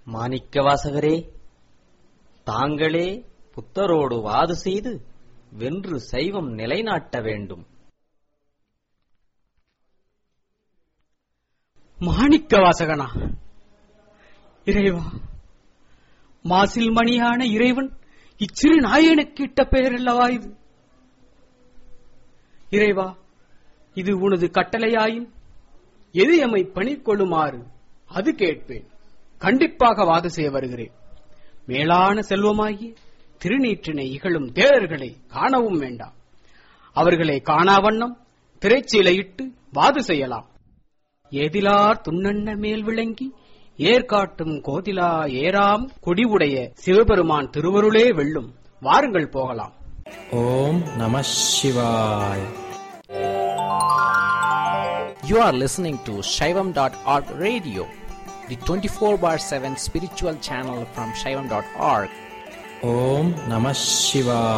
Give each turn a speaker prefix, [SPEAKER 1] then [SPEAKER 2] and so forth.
[SPEAKER 1] மாணிக்கவாசகரே தாங்களே புத்தரோடு வாது செய்து வென்று சைவம் நிலைநாட்ட வேண்டும்
[SPEAKER 2] மாணிக்க வாசகனா இறைவா மாசில் மணியான இறைவன் இச்சிறு நாயனுக்கு இட்ட பெயர் அல்லவா இது இறைவா இது உனது கட்டளையாயின் எது எம்மை பணிக்கொள்ளுமாறு அது கேட்பேன் கண்டிப்பாக வாது செய்ய வருகிறேன் மேலான செல்வமாகிய திருநீற்றினை இகழும் தேரர்களை காணவும் வேண்டாம் அவர்களை காணாவண்ணம் திரைச்சீலையிட்டு வாது செய்யலாம் ஏதிலார் துண்ணண்ண மேல் விளங்கி ஏற்காட்டும் கோதிலா ஏராம் கொடிவுடைய சிவபெருமான் திருவருளே வெல்லும் வாருங்கள் போகலாம்
[SPEAKER 3] ஓம் நம சிவாய்
[SPEAKER 4] You are listening to Shaivam.org radio, the 24 bar 7 spiritual channel from Shaivam.org.
[SPEAKER 3] ஓம் நம சிவாய்